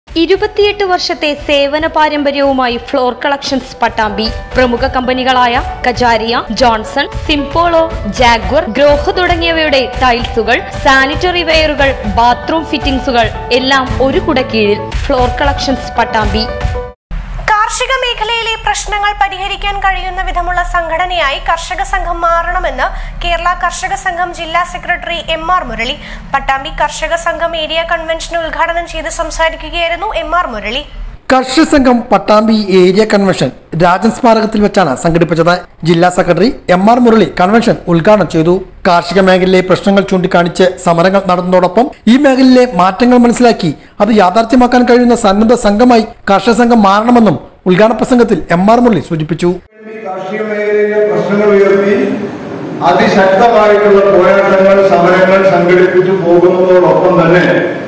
ഇരുപത്തിയെട്ട് വർഷത്തെ സേവന പാരമ്പര്യവുമായി ഫ്ലോർ കളക്ഷൻസ് പട്ടാമ്പി പ്രമുഖ കമ്പനികളായ Kajaria Johnson Simpolo Jaguar Grohe തുടങ്ങിയവയുടെ ടൈൽസുകൾ സാനിറ്ററി വെയറുകൾ ബാത്റൂം ഫിറ്റിംഗ്സുകൾ എല്ലാം ഒരു കുടക്കീഴിൽ ഫ്ലോർ കളക്ഷൻസ് പട്ടാമ്പി കാർഷിക മേഖലയിലെ പ്രശ്നങ്ങൾ പരിഹരിക്കാൻ കഴിയുന്ന വിധമുള്ള സംഘടനയായി കർഷക സംഘം മാറണമെന്ന് കേരള കർഷക സംഘം ജില്ലാ secretary M R Murali Pattambi Karshaka Sangham area convention ഉദ്ഘാടനം ചെയ്ത് സംസാരിക്കുകയായിരുന്നു എം ആർ മുരളി കർഷക സംഘം പട്ടാമ്പി ഏരിയ കൺവെൻഷൻ രാജൻ സ്മാരകത്തിൽ വെച്ചാണ് സംഘടിപ്പിച്ചത് ജില്ലാ secretary M R Murali convention ഉദ്ഘാടനം ചെയ്തു കാർഷിക മേഖലയിലെ പ്രശ്നങ്ങൾ ചൂണ്ടിക്കാണിച്ച് സമരങ്ങൾ നടന്നതോടൊപ്പം ഈ മേഖലയിലെ മാറ്റങ്ങൾ മനസ്സിലാക്കി അത് യാഥാർത്ഥ്യമാക്കാൻ കഴിയുന്ന സന്നദ്ധ സംഘമായി കർഷക സംഘം മാറണമെന്നും ഉദ്ഘാടന പ്രസംഗത്തിൽ എം ആർ മുരളി സൂചിപ്പിച്ചു കാർഷിക മേഖലയിലെ പ്രശ്നങ്ങൾ ഉയർത്തി അതിശക്തമായിട്ടുള്ള പോരാട്ടങ്ങൾ സമരങ്ങൾ സംഘടിപ്പിച്ചു പോകുന്നതോടൊപ്പം തന്നെ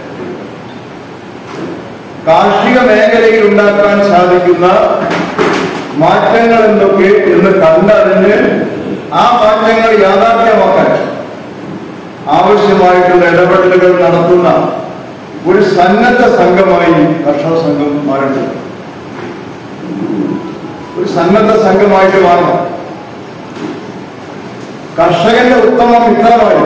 കാർഷിക മേഖലയിൽ ഉണ്ടാക്കാൻ സാധിക്കുന്ന മാറ്റങ്ങൾ എന്തൊക്കെ എന്ന് കണ്ടറിഞ്ഞ് ആ മാറ്റങ്ങൾ യാഥാർത്ഥ്യമാക്കാൻ ആവശ്യമായിട്ടുള്ള ഇടപെടലുകൾ നടത്തുന്ന ഒരു സന്നദ്ധ സംഘമായി കർഷക സംഘം മാറിയിട്ടുണ്ട് ഒരു സന്നദ്ധ സംഘമായിട്ട് മാറണം കർഷകന്റെ ഉത്തമ മിത്രമായി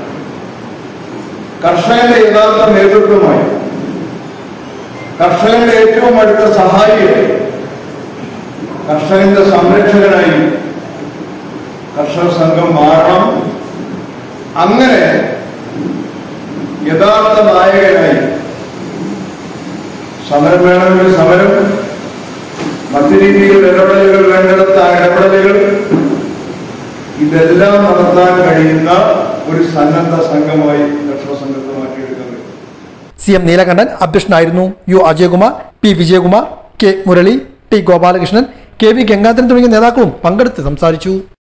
കർഷകന്റെ യഥാർത്ഥ നേതൃത്വമായി കർഷകന്റെ ഏറ്റവും അടുത്ത സഹായിയായി കർഷകന്റെ സംരക്ഷകനായി കർഷക സംഘം മാറണം അങ്ങനെ യഥാർത്ഥ നായകനായി സമരം വേണമെങ്കിൽ സമരം മറ്റു രീതിയിൽ ഇടപെടലുകൾ വേണ്ടിടത്ത ആ ഇടപെടലുകൾ ഇതെല്ലാം നടത്താൻ കഴിയുന്ന ഒരു സന്നദ്ധ സംഘമായി കർഷക സംഘത്തെ മാറ്റിയെടുക്കാൻ കഴിയും സി എം നീലകണ്ഠൻ അധ്യക്ഷനായിരുന്നു U Ajayakumar P Vijayakumar K Murali T Gopalakrishnan K V Gangadharan തുടങ്ങിയ നേതാക്കളും പങ്കെടുത്ത് സംസാരിച്ചു